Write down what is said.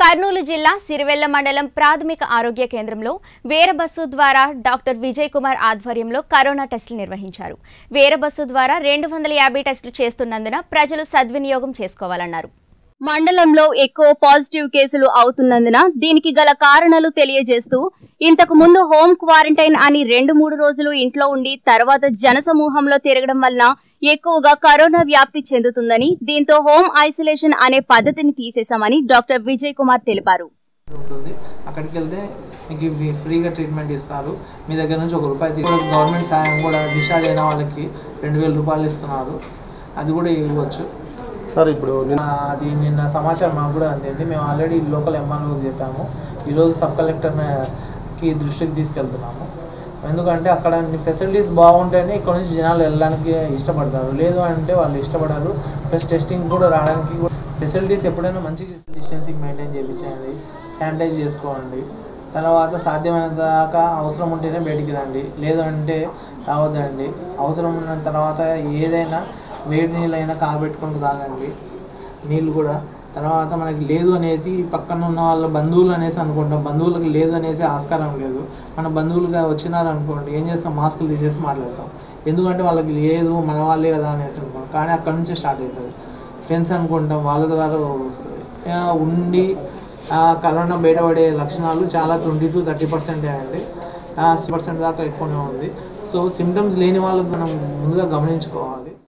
కర్నూలు జిల్లా సిరివెల్ల మండలం ప్రాథమిక ఆరోగ్య కేంద్రంలో వేర బస్సు ద్వారా డాక్టర్ విజయ్ కుమార్ ఆధ్వర్యంలో కరోనా టెస్టులు నిర్వహించారు వేర బస్సు ద్వారా రెండు వందల యాభై టెస్టులు చేస్తున్నందున ప్రజలు సద్వినియోగం చేసుకోవాలన్నారు మండలంలో ఎక్కువ పాజిటివ్ కేసులు అవుతున్నందున దీనికి గల కారణాలు తెలియజేస్తూ ఇంతకు ముందు హోమ్ క్వారంటైన్ అని రెండు మూడు రోజులు ఇంట్లో ఉండి తర్వాత జనసమూహంలో తిరగడం వలన ఎక్కువగా కరోనా వ్యాప్తి చెందుతుందని దీంతో హోమ్ ఐసోలేషన్ అనే పద్ధతిని తీసేశామని డాక్టర్ విజయ్ కుమార్ తెలిపారు ఉంటుంది అక్కడికి వెళ్తే మీకు ఇవి ఫ్రీగా ట్రీట్మెంట్ ఇస్తారు మీ దగ్గర నుంచి ఒక రూపాయి తీ- గవర్నమెంట్ సాయం కూడా డిశ్చార్జ్ అయిన వాళ్ళకి రెండు వేల రూపాయలు ఇస్తున్నారు అది కూడా ఇవ్వచ్చు సార్ ఇప్పుడు నిన్న ఆ, అది నిన్న సమాచారం మాకు కూడా అందింది మేము ఆల్రెడీ లోకల్ ఎంఆర్ఓకి చెప్పాము ఈరోజు సబ్ కలెక్టర్కి దృష్టికి తీసుకెళ్తున్నాము ఎందుకంటే అక్కడ ఫెసిలిటీస్ బాగుంటేనే ఇక్కడ నుంచి జనాలు వెళ్ళడానికి ఇష్టపడతారు లేదు అంటే వాళ్ళు ఇష్టపడరు ప్లస్ టెస్టింగ్ కూడా రావడానికి ఫెసిలిటీస్ ఎప్పుడైనా మంచి డిస్టెన్సింగ్ మెయింటైన్ చేయించండి శానిటైజ్ చేసుకోండి తర్వాత సాధ్యమైనంత దాకా అవసరం ఉంటేనే బయటికి రండి లేదు అంటే తాగొద్దండి అవసరం ఉన్న తర్వాత ఏదైనా వేడి నీళ్ళైనా కాగబెట్టుకొని తాగండి నీళ్ళు కూడా తర్వాత మనకి లేదు అనేసి పక్కన ఉన్న వాళ్ళ బంధువులు అనేసి అనుకుంటాం బంధువులకు లేదు అనేసి ఆస్కారం లేదు మన బంధువులుగా వచ్చినారనుకోండి ఏం చేస్తాం మాస్కులు తీసేసి మాట్లాడతాం ఎందుకంటే వాళ్ళకి లేదు మన వాళ్ళే కదా అనేసి అనుకుంటాం కానీ అక్కడ నుంచి స్టార్ట్ అవుతుంది ఫ్రెండ్స్ అనుకుంటాం వాళ్ళ ద్వారా వస్తుంది ఆ, ఉండి ఆ కరోనా బయటపడే లక్షణాలు చాలా ట్వంటీ టు థర్టీ పర్సెంటే అండి సిక్స్ పర్సెంట్ దాకా ఎక్కువనే ఉంది సో సిమ్టమ్స్ లేని వాళ్ళకి మనం ముందుగా గమనించుకోవాలి